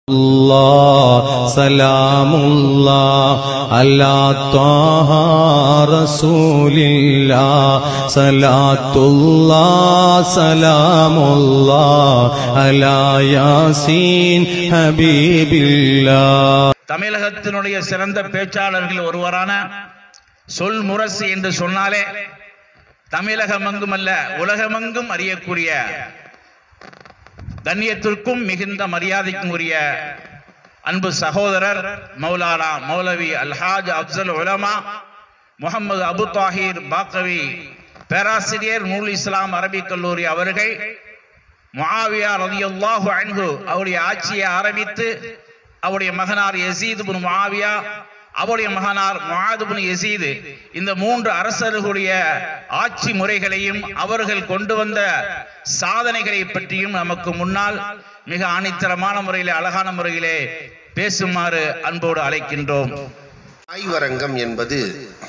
الله سلام الله على طه رسول الله صلاة الله سلام الله على ياسين حبيب الله தமிழகத்தினுடைய சிறந்த பேச்சாளர்கள் ஒருவரான சொல் முரசு என்று சொன்னாலே தமிழகமெங்கும் அல்ல உலகமெங்கும் அறியக்கூடிய கண்ணியத்திற்கும் மிகுந்த மரியாதைக்கும் உரிய அன்பு சகோதரர் மௌலானா மௌலவி அல்ஹாஜ் அப்சல் உலமா முகமது அபு தாஹிர் பாக்கவி பேராசிரியர் நூல் இஸ்லாம் அரபிக் கல்லூரி அவர்கள் முஆவியா ரலியல்லாஹு அன்ஹு அவருடைய ஆட்சியை ஆரம்பித்து அவருடைய மகனார் யசீத் பின் முஆவியா அவருடைய மகனார் முஆத் பின் யசீது இந்த மூன்று அரசர்களுடைய ஆட்சி முறைகளையும் அவர்கள் கொண்டு வந்த சாதனைகளை பற்றியும் நமக்கு முன்னால் மிக ஆணித்தரமான முறையிலே அழகான முறையிலே பேசுமாறு அன்போடு அழைக்கின்றோம் ஆய்வரங்கம் என்பது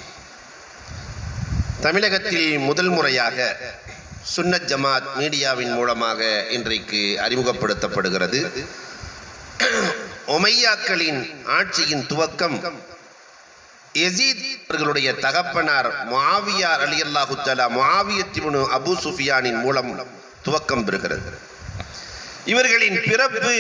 தமிழகத்தில் முதல் முறையாக சுன்னத் ஜமாத் மீடியாவின் மூலமாக இன்றைக்கு அறிமுகப்படுத்தப்படுகிறது ஒமையாக்களின் ஆட்சியின் துவக்கம் எசீத் அவர்களுடைய தகப்பனார் முஆவியார் அலி அல்லாஹு தலா முஆவியத்திபுனு அபு சுஃபியானின் மூலம் துவக்கம் பெறுகிறது இவர்களின் பிறப்பு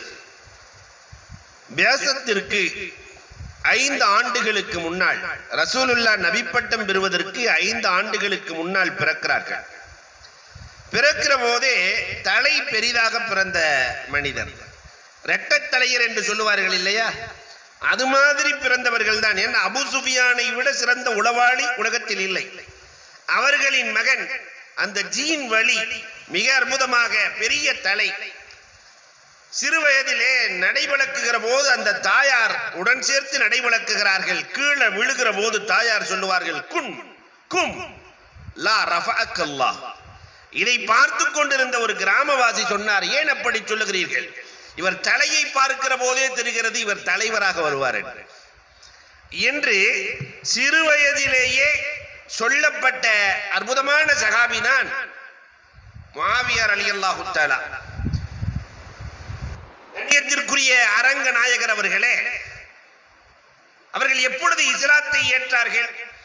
பேசத்திற்கு ஐந்து ஆண்டுகளுக்கு முன்னால் ரசூலுல்லா நபிப்பட்டம் பெறுவதற்கு ஐந்து ஆண்டுகளுக்கு முன்னால் பிறக்கிறார்கள் பிறக்கிற போதே தலை பெரிதாக பிறந்த மனிதர் ரெட்டத்தலையர் என்று சொல்லுவார்கள் இல்லையா அது மாதிரி பிறந்தவர்கள் தான் ஏன்னா அபு சுஃபியானை விட சிறந்த உளவாளி உலகத்தில் இல்லை அவர்களின் மகன் அந்த ஜீன் வழி மிக அற்புதமாக பெரிய தலை சிறு வயதிலே நடைவிளக்குகிற போது அந்த தாயார் உடன் சேர்த்து நடைவிளக்குகிறார்கள் கீழே விழுகிற போது தாயார் சொல்லுவார்கள் குன் கும் லா ரஃபஅக்கல்லாஹ் இதை பார்த்து கொண்டிருந்த ஒரு கிராமவாசி சொன்னார் ஏன் அப்படி சொல்லுகிறீர்கள் இவர் தலையை பார்க்கிற போதே தெரிகிறது இவர் தலைவராக வருவார் என்று. என்று சிறு வயதிலேயே சொல்லப்பட்ட அற்புதமான சகாபி தான் மாவியார் அலி அல்லாஹு தஆலா கண்ணியத்திற்குரிய அரங்க நாயகர் அவர்களே அவர்கள் எப்பொழுது இஸ்லாத்தை ஏற்றார்கள்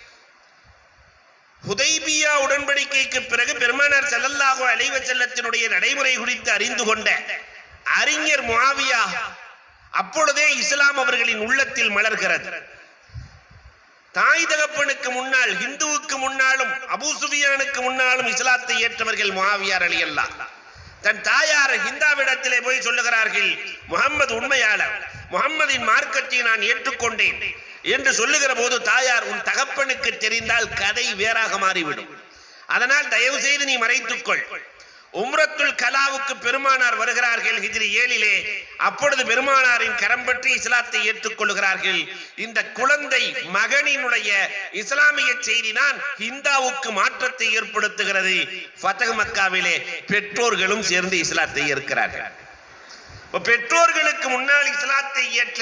ஹுதைபியா உடன்படிக்கைக்கு பிறகு பெருமானார் ஸல்லல்லாஹு அலைஹி வஸல்லத்தினுடைய நடைமுறை குறித்து அறிந்து கொண்ட அறிஞர் முஆவியா அப்பொழுதே இஸ்லாம் அவர்களின் உள்ளத்தில் மலர்கிறது தாய் தகப்பனுக்கு முன்னால் ஹிந்துவுக்கு முன்னாலும் அபூ சுஃபியானுக்கு முன்னாலும் இஸ்லாத்தை ஏற்றவர்கள் முஆவியார் ரலியல்லாஹ் தன் தாயார் ஹிந்தாவிடத்திலே போய் சொல்லுகிறார்கள் முகம்மது உண்மையாளர் முகம்மதின் மார்க்கத்தை நான் ஏற்றுக்கொண்டேன் என்று சொல்லுகிற போது தாயார் உன் தகப்பனுக்கு தெரிந்தால் கதை வேறாக மாறிவிடும் அதனால் தயவு செய்து நீ மறைத்துக்கொள் உம்ரத்துல் கலாவுக்கு பெருமானார் வருகிறார்கள் ஹிஜ்ரி ஏழிலே அப்பொழுது பெருமானாரின் கரம் பற்றி இஸ்லாத்தை ஏற்றுக்கொள்கிறார்கள் இந்த குழந்தை மகனினுடைய இஸ்லாமிய செய்தி தான் ஹிந்தாவுக்கு மாற்றத்தை ஏற்படுத்துகிறது ஃபதஹ் மக்காவிலே பெற்றோர்களும் சேர்ந்து இஸ்லாத்தை ஏற்கிறார்கள் இப்ப பெற்றோர்களுக்கு முன்னால் இஸ்லாத்தை ஏற்ற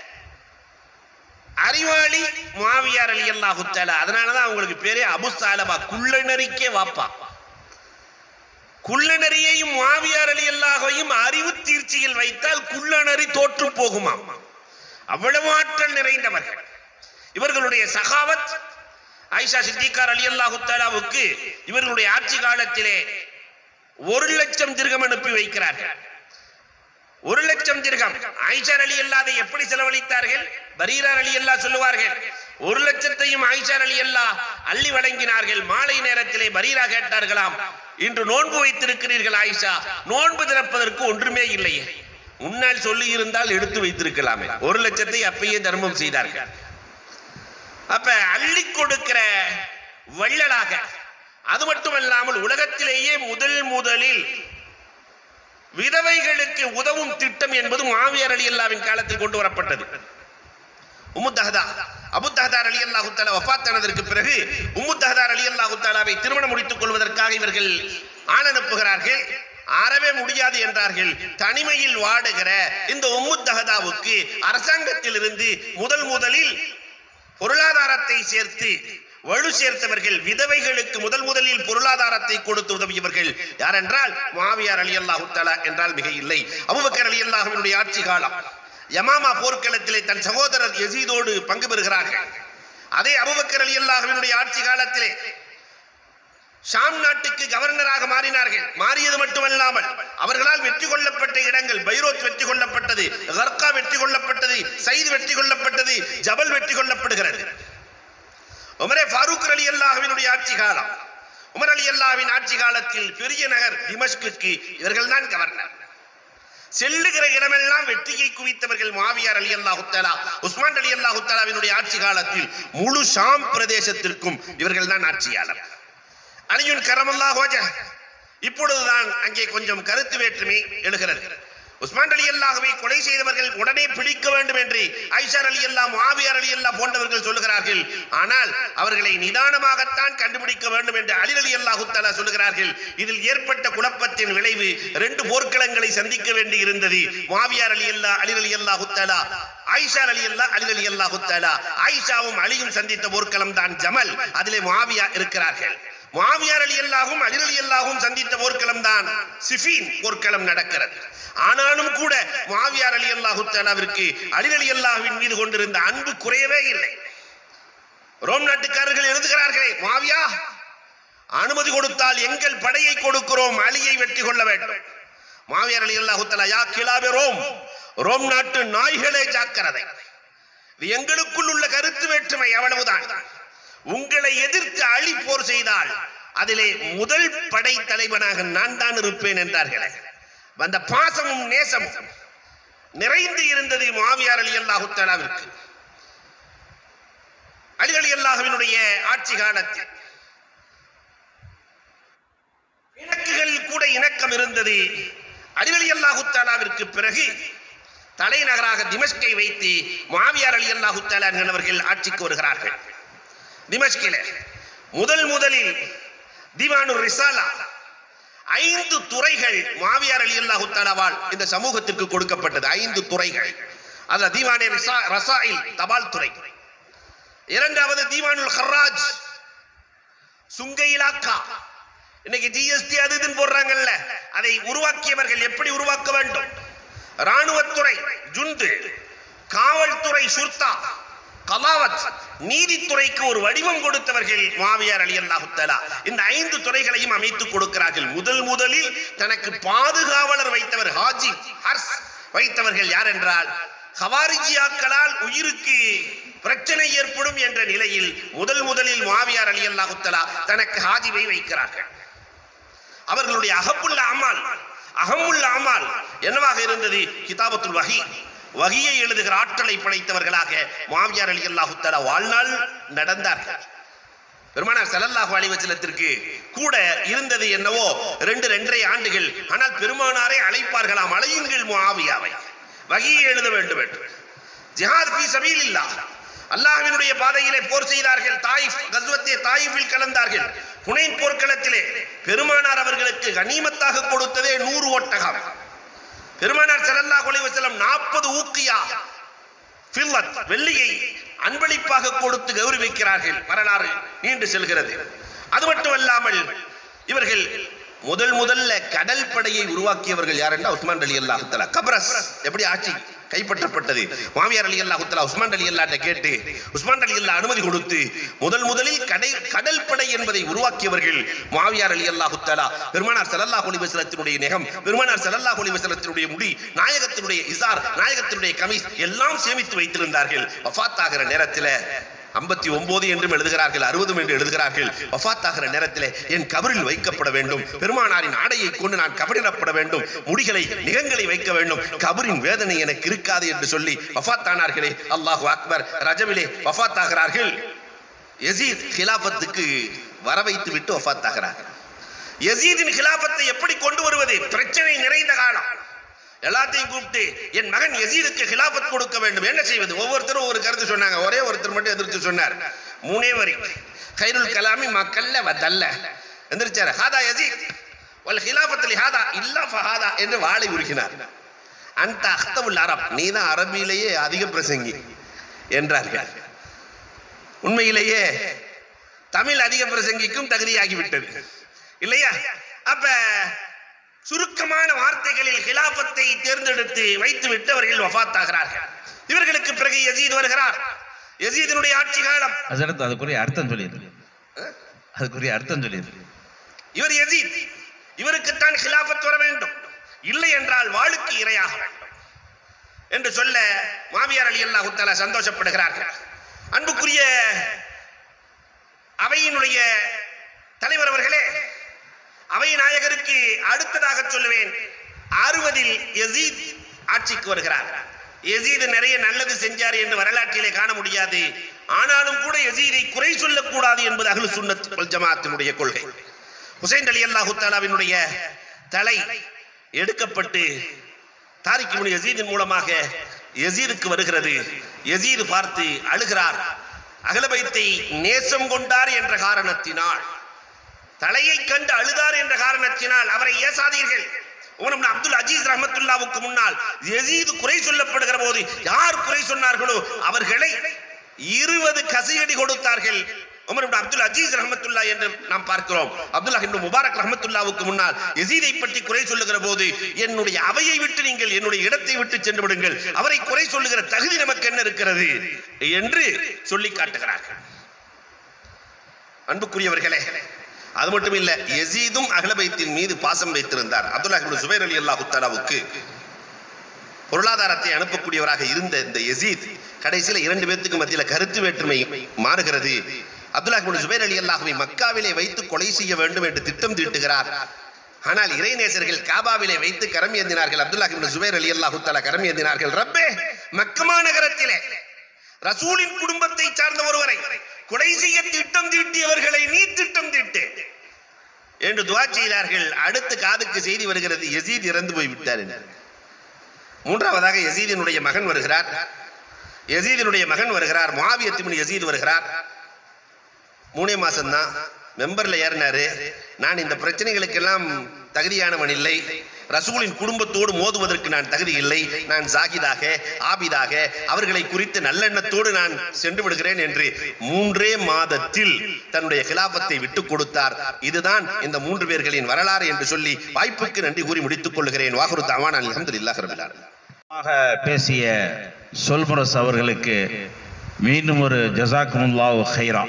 அறிவாளி முஆவியார் அலி அல்லாஹு தஆலா அதனாலதான் அவங்களுக்கு பேரே அபு சாலபா குள்ளநரிக்கே வாப்பா குள்ளநரியையும் மாவியார் அலி அல்லாஹையும் அறிவு தீர்ச்சியில் வைத்தால் குள்ளநரி தோற்று போகுமாம் அவ்வளவு ஆற்றல் நிறைந்தவர்கள் இவர்களுடைய சகாவத் ஆயிஷா சித்திகார் அலி அல்லாஹு தாலாவுக்கு இவர்களுடைய ஆட்சி காலத்திலே ஒரு லட்சம் திருகம் அனுப்பி வைக்கிறார்கள் ஒரு லட்சம் திருகம் ஆயிஷார் அலி அல்லாதை எப்படி செலவழித்தார்கள் பரீரார் அலி அல்லா சொல்லுவார்கள் ஒரு லட்சத்தையும் ஆயிஷார் அலி அல்லா அள்ளி வழங்கினார்கள் மாலை நேரத்திலே பரீரா கேட்டார்களாம் இன்று நோன்பு வைத்திருக்கிறீர்கள் ஆயிஷா நோன்பு திறப்பதற்கு ஒன்றுமே இல்லையே முன்னால் சொல்லி இருந்தால் எடுத்து வைத்திருக்கலாமே ஒரு லட்சத்தை அப்பயே தர்மம் செய்தார்கள் அப்ப அள்ளி கொடுக்கிற வள்ளலாக அது மட்டுமல்லாமல் உலகத்திலேயே முதல் முதலில் விதவைகளுக்கு உதவும் திட்டம் என்பது மாவியார் அலி அல்லாவின் காலத்தில் கொண்டு வரப்பட்டது உம்மு தஹதா அபு தஹதார் அலி அல்லாஹு தாலா வஃபாத்தானதற்கு பிறகு உம்மு தஹதார் அலி அல்லாஹு தாலாவை திருமணம் முடித்துக் கொள்வதற்காக இவர்கள் ஆள் அனுப்புகிறார்கள் அறவே முடியாது என்றார்கள் தனிமையில் வாடுகிற இந்த உம்மு தஹதாவுக்கு அரசாங்கத்திலிருந்து முதல் முதலில் பொருளாதாரத்தை சேர்த்து வலு சேர்த்தவர்கள் விதவைகளுக்கு முதல் முதலில் பொருளாதாரத்தை கொடுத்து உதவியவர்கள் யார் என்றால் மாவியார் அலி அல்லாஹு தஆலா என்றால் மிக இல்லை அபூபக்கர் அலி அல்லாஹுவினுடைய ஆட்சி காலம் யமாமா போர்க்களத்திலே தன் சகோதரர் யசீதோடு பங்கு பெறுகிறார்கள் அதே அபூபக்கர் அலி அல்லாஹுவினுடைய ஆட்சி காலத்திலே ஷாம் நாட்டுக்கு கவர்னராக மாறினார்கள் மாறியது மட்டுமல்லாமல் அவர்களால் வெற்றி கொள்ளப்பட்ட இடங்கள் பைரோத் வெற்றி கொள்ளப்பட்டது கர்கா வெற்றி கொள்ளப்பட்டது சயீத் வெற்றி கொள்ளப்பட்டது ஜபல் வெற்றி கொள்ளப்படுகிறது உமரே ஃபாரூக் அலி அல்லாஹ்வினுடைய ஆட்சி காலம் உமர் அலி அல்லாஹ்வின் ஆட்சி காலத்தில் பெரிய நகர் திமஷ்குக்கு இவர்கள்தான் கவர்னர் செல்லுகிற இடமெல்லாம் வெற்றியை குவித்தவர்கள் மாவியார் அலி அல்லாஹு தஆலா உஸ்மான் அலி அல்லாஹு தஆலாவினுடைய ஆட்சி காலத்தில் முழு ஷாம் பிரதேசத்திற்கும் இவர்கள்தான் ஆட்சியாளர் அலியுன் கரமல்லாஹ் வஜஹ் இப்பொழுதுதான் அங்கே கொஞ்சம் கருத்து வேற்றுமை எழுகிறது உஸ்மான் அலி அல்லாஹ்வை கொலை செய்தவர்கள் உடனே பிடிக்க வேண்டும் என்று ஐஷார் அலி அல்லா முஆவியார் அலி அல்லா போன்றவர்கள் சொல்லுகிறார்கள் ஆனால் அவர்களை நிதானமாகத்தான் கண்டுபிடிக்க வேண்டும் என்று அலி அலி அல்லாஹு தஆலா சொல்லுகிறார்கள் இதில் ஏற்பட்ட குழப்பத்தின் விளைவு ரெண்டு போர்க்களங்களை சந்திக்க வேண்டி இருந்தது முஆவியார் அலி அல்லா அலி அலி அல்லாஹு தஆலா ஆயிஷா அலி அல்லா அலி அலி அல்லாஹு தஆலா ஆயிஷாவும் அலியும் சந்தித்த போர்க்களம் தான் ஜமல் அதிலே முஆவியா இருக்கிறார்கள் முஆவியார் அலி அல்லாஹும் அலி அலி அல்லாஹும் சந்தித்த போர்க்களம் தான் சிஃபீன் போர்க்களம் நடக்கிறது ஆனாலும் கூட முஆவியார் அலி அல்லாஹு தஆலாவிற்கு அலி அலி அல்லாஹ்வின் மீது கொண்டிருந்த அன்பு குறையவே இல்லை ரோம் நாட்டுக்காரர்கள் எழுதுகிறார்களே முஆவியா அனுமதி கொடுத்தால் எங்கள் படையை கொடுக்கிறோம் அலியை வெற்றி கொள்ள வேண்டும் மாவியார் அலி அல்லாஹு தஆலா யா கிலாபே ரோம் ரோம் நாட்டு நாய்களே ஜாக்கிரதை இது எங்களுக்குள் உள்ள கருத்து வேற்றுமை அவ்வளவுதான் உங்களை எதிர்த்து அழி போர் செய்தால் அதிலே முதல் படை தலைவனாக நான் தான் இருப்பேன் என்றார்களே அந்த பாசமும் நேசமும் நிறைந்து இருந்தது மாவியார் அலி அல்லாஹு தஆலாவிற்கு அலி அலி அல்லாஹுவினுடைய ஆட்சி காலத்தில் இணக்குகளில் கூட இணக்கம் இருந்தது அலி அலி அல்லாஹு தஆலாவிற்கு பிறகு தலைநகராக திமஷ்கை வைத்து மாவியார் அலி அல்லாஹு தஆலா என்பவர்கள் ஆட்சிக்கு வருகிறார்கள் திமஷ்கில முதல் முதலில் திவானு ரிசாலா ஐந்து துறைகள் மாவியார் அலி அல்லாஹு தஆலாவால் இந்த சமூகத்திற்கு கொடுக்கப்பட்டது ஐந்து துறைகள் அதுல தீவானே ரிசா ரசாயில் தபால் துறை இரண்டாவது தீவானுல் ஹர்ராஜ் சுங்க இலாக்கா இன்னைக்கு ஜிஎஸ்டி அது இதுன்னு போடுறாங்கல்ல அதை உருவாக்கியவர்கள் எப்படி உருவாக்க வேண்டும் ராணுவத்துறை ஜுந்து காவல்துறை சுர்தா கலாவத் நீதித்துறைக்கு ஒரு வடிவம் கொடுத்தவர்கள் மாவியார் அலி அல்லாஹு தஆலா இந்த ஐந்து துறைகளையும் அமைத்து கொடுக்கிறார்கள் முதல் முதலில் தனக்கு பாதுகாவலர் வைத்தவர் ஹாஜி ஹர்ஸ் வைத்தவர்கள் யார் என்றால் ஹவாரிஜியாக்களால் உயிருக்கு பிரச்சனை ஏற்படும் என்ற நிலையில் முதல் முதலில் மாவியார் அலி அல்லாஹு தஆலா தனக்கு ஹாஜிவை வைக்கிறார்கள் அவர்களுடைய அகப்புள்ள அமால் அகமுள்ள அமால் என்னவாக இருந்தது கிதாபத்துல் வஹி வகியை எழுதுகிற ஆற்றலை படைத்தவர்களாக மாவியார் அலி அல்லாஹு தஆலா வாழ்நாள் நடந்தார்கள் பெருமானார் ஸல்லல்லாஹு அலைஹி வஸல்லத்திற்கு கூட இருந்தது என்னவோ ரெண்டு ரெண்டரை ஆண்டுகள் ஆனால் பெருமானாரை அழைப்பார்களாம் அழையுங்கள் முஆவியாவை வகியை எழுத வேண்டும் என்று ஜிஹாத் ஃபீ சபீலில்லாஹ் அல்லாஹ்வினுடைய பாதையிலே போர் செய்தார்கள் தாயிஃப் கஸ்வத்தே தாயிஃபில் கலந்தார்கள் புனைன் போர்க்களத்திலே பெருமானார் அவர்களுக்கு கனிமத்தாக கொடுத்ததே நூறு ஒட்டகம் பெருமானார் ஸல்லல்லாஹு அலைஹி வஸல்லம் 40 ஊக்கியா ஃபில்லத் வெள்ளியை அன்பளிப்பாக கொடுத்து கௌரவிக்கிறார்கள் வரலாறு நீண்டு செல்கிறது அது மட்டுமல்லாமல் இவர்கள் முதல் முதல்ல கடல் படையை உருவாக்கியவர்கள் யார் என்றால் உஸ்மான் அலி அல்லாஹ் தஆலா கப்ரஸ் எப்படி ஆட்சி கைப்பற்றப்பட்டது மாவியார் அலி அல்லாஹ் தஆலா உஸ்மான் அலி அல்லாஹ்ட்ட கேட்டு உஸ்மான் அலி அல்லாஹ் அனுமதி கொடுத்து முதல் முதலில் கடை கடல் படை என்பதை உருவாக்கியவர்கள் மாவியார் அலி அல்லாஹ் தஆலா பெருமானார் ஸல்லல்லாஹு அலைஹி வஸல்லத்தினுடைய நெகம் பெருமானார் ஸல்லல்லாஹு அலைஹி வஸல்லத்தினுடைய முடி நாயகத்தினுடைய இசார் நாயகத்தினுடைய கமீஸ் எல்லாம் சேமித்து வைத்திருந்தார்கள் வஃபாத் ஆகிற நேரத்தில் ஐம்பத்தி ஒன்பது என்றும் எழுதுகிறார்கள் அறுபதும் என்று எழுதுகிறார்கள் வஃபாத் ஆகிற நேரத்தில் என் கபரில் வைக்கப்பட வேண்டும் பெருமானாரின் ஆடையை கொண்டு நான் கபரிடப்பட வேண்டும் முடிகளை நிகங்களை வைக்க வேண்டும் கபரின் வேதனை எனக்கு இருக்காது என்று சொல்லி வஃபாத் ஆனார்களே அல்லாஹு அக்பர் ரஜவிலே வஃபாத் ஆகிறார்கள் யசீத் ஹிலாஃபத்துக்கு வர வைத்து விட்டு வஃபாத் ஆகிறார்கள் யசீதின் ஹிலாஃபத்தை எப்படி கொண்டு வருவது பிரச்சனை நிறைந்த காலம் எல்லாத்தையும் கூப்பிட்டு என் மகன் யசீதுக்கு ஹிலாஃபத் கொடுக்க வேண்டும் என்ன செய்வது ஒவ்வொருத்தரும் ஒவ்வொரு கருத்து சொன்னாங்க ஒரே ஒருத்தர் மட்டும் எதிர்த்து சொன்னார் மூணே வரி கைருல் கலாமி மக்கல்ல வதல்ல எந்திரிச்சார் ஹாதா யசீத் வல் ஹிலாஃபத்தில் ஹாதா இல்லா ஃபஹாதா என்று வாளை உருக்கினார் அந்த அக்தவுல் அரப் நீ தான் அரபியிலேயே அதிக பிரசங்கி என்றார்கள் உண்மையிலேயே தமிழ் அதிக பிரசங்கிக்கும் தகுதியாகிவிட்டது இல்லையா அப்ப சுருக்கமான வார்த்தைகளில் ஹிலாபத்தை தேர்ந்தெடுத்து வைத்துவிட்டு அவர்கள் வஃபாத்தாகிறார்கள் இவர்களுக்கு பிறகு யசீத் வருகிறார் யசீதினுடைய ஆட்சி காலம் ஹசரத் அதுக்குரிய அர்த்தம் சொல்லிடு அதுக்குரிய அர்த்தம் சொல்லிடு இவர் யசீத் இவருக்குத்தான் ஹிலாபத் வர வேண்டும் இல்லை என்றால் வாளுக்கு இரையாக வேண்டும் என்று சொல்ல மாவியார் அலி அல்லாஹு தஆலா சந்தோஷப்படுகிறார்கள் அன்புக்குரிய அவையினுடைய தலைவர் அவர்களே அவை நாயகருக்கு அடுத்ததாக சொல்லுவேன் அறுபதில் யசீத் ஆட்சிக்கு வருகிறார் யசீத் நிறைய நல்லது செஞ்சார் என்று வரலாற்றிலே காண முடியாது ஆனாலும் கூட யசீதை குறை சொல்லக்கூடாது என்பது அகலு சுன்னத் வல் ஜமாத்தினுடைய கொள்கை ஹுசைன் அலி அல்லாஹு தாலாவினுடைய தலை எடுக்கப்பட்டு தாரிக் இப்னு யசீதின் மூலமாக யசீதுக்கு வருகிறது யசீது பார்த்து அழுகிறார் அகலபைத்தை நேசம் கொண்டார் என்ற காரணத்தினால் தலையை கண்டு அழுதார் என்ற காரணத்தினால் அவரை ஏசாதீர்கள் உமர் இப்னு அப்துல் அஜீஸ் ரஹமத்துல்லாவுக்கு முன்னால் யசீது குறை சொல்லப்படுகிற போது யார் குறை சொன்னார்களோ அவர்களை இருபது கசையடி கொடுத்தார்கள் உமர் இப்னு அப்துல் அஜீஸ் ரஹமத்துல்லா என்று நாம் பார்க்கிறோம் அப்துல்லா இப்னு முபாரக் ரஹமத்துல்லாவுக்கு முன்னால் யசீதை பற்றி குறை சொல்லுகிற போது என்னுடைய அவையை விட்டு நீங்கள் என்னுடைய இடத்தை விட்டு சென்று விடுங்கள் அவரை குறை சொல்லுகிற தகுதி நமக்கு என்ன இருக்கிறது என்று சொல்லி காட்டுகிறார்கள் அன்புக்குரியவர்களே அது மட்டும் இல்ல யசீதும் அகலபைத்தின் மீது பாசம் வைத்திருந்தார் அப்துல்லா இப்னு சுபைர் அலி அல்லாஹு தஆலாவுக்கு பொருளாதாரத்தை அனுப்பக்கூடியவராக இருந்த இந்த யசீத் கடைசியில இரண்டு பேர்த்துக்கு மத்தியில கருத்து வேற்றுமை மாறுகிறது அப்துல்லா இப்னு சுபைர் அலி அல்லாஹுவை மக்காவிலே வைத்து கொலை செய்ய வேண்டும் என்று திட்டம் தீட்டுகிறார் ஆனால் இறைநேசர்கள் காபாவிலே வைத்து கரம் ஏந்தினார்கள் அப்துல்லா இப்னு சுபைர் அலி அல்லாஹு தஆலா கரம் ஏந்தினார்கள் ரப்பே மக்கமா நகரத்திலே ரசூலின் குடும்பத்தை சார்ந்த ஒருவரை கொலை செய்ய திட்டம் தீட்டியவர்களை நீ திட்டம் தீட்டு என்று துவா செய்தார்கள் அடுத்த காதுக்கு செய்தி வருகிறது யசீத் இறந்து போய் விட்டார் என்று மூன்றாவதாக யசீதினுடைய மகன் வருகிறார் யசீதினுடைய மகன் வருகிறார் முஆவியத்தின் யசீத் வருகிறார் மூணே மாசம்தான் மெம்பர்ல ஏறினாரு நான் இந்த பிரச்சனைகளுக்கெல்லாம் தகுதியானவன் இல்லை ரசூலின் குடும்பத்தோடு மோதுவதற்கு நான் தகுதி இல்லை நான் ஜாகிதாக ஆபிதாக அவர்களை குறித்து நல்லெண்ணத்தோடு நான் சென்று விடுகிறேன் என்று மூன்றே மாதத்தில் தன்னுடைய கிலாபத்தை விட்டுக் கொடுத்தார் இதுதான் இந்த மூன்று பேர்களின் வரலாறு என்று சொல்லி வாய்ப்புக்கு நன்றி கூறி முடித்துக் கொள்கிறேன் வாகுரு தவான் அல்ஹம்துலில்லாஹ் ரபில் ஆலமீன் ஆக பேசிய சொல்முரஸ் அவர்களுக்கு மீண்டும் ஒரு ஜசாக்குமுல்லாஹு ஹைரா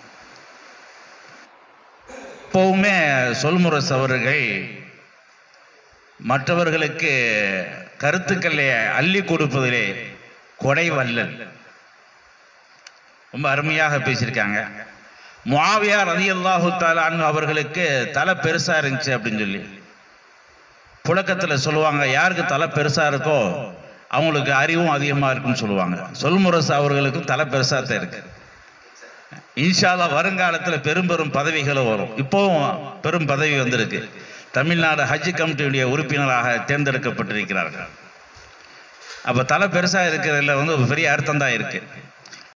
எப்பவுமே சொல்முரஸ் அவர்கள் மற்றவர்களுக்கு கருத்துக்களை அள்ளி கொடுப்பதிலே கொடை வல்லல் ரொம்ப அருமையாக பேசியிருக்காங்க முஆவியா ரலியல்லாஹு தஆலா அன்ஹு அவர்களுக்கு தலை பெருசா இருந்துச்சு அப்படின்னு சொல்லி புழக்கத்தில் சொல்லுவாங்க யாருக்கு தலை பெருசா இருக்கோ அவங்களுக்கு அறிவும் அதிகமாக இருக்குன்னு சொல்லுவாங்க சொல்முரசு அவர்களுக்கும் தலை பெருசாக தான் இருக்கு இன்ஷால்லா வருங்காலத்தில் பெரும் பெரும் பதவிகளும் வரும் இப்போவும் பெரும் பதவி வந்திருக்கு தமிழ்நாடு ஹஜ் கமிட்டியுடைய உறுப்பினராக தேர்ந்தெடுக்கப்பட்டிருக்கிறார்கள் அப்போ தலை பெருசாக இருக்கிறதுல வந்து ஒரு பெரிய அர்த்தம் தான் இருக்கு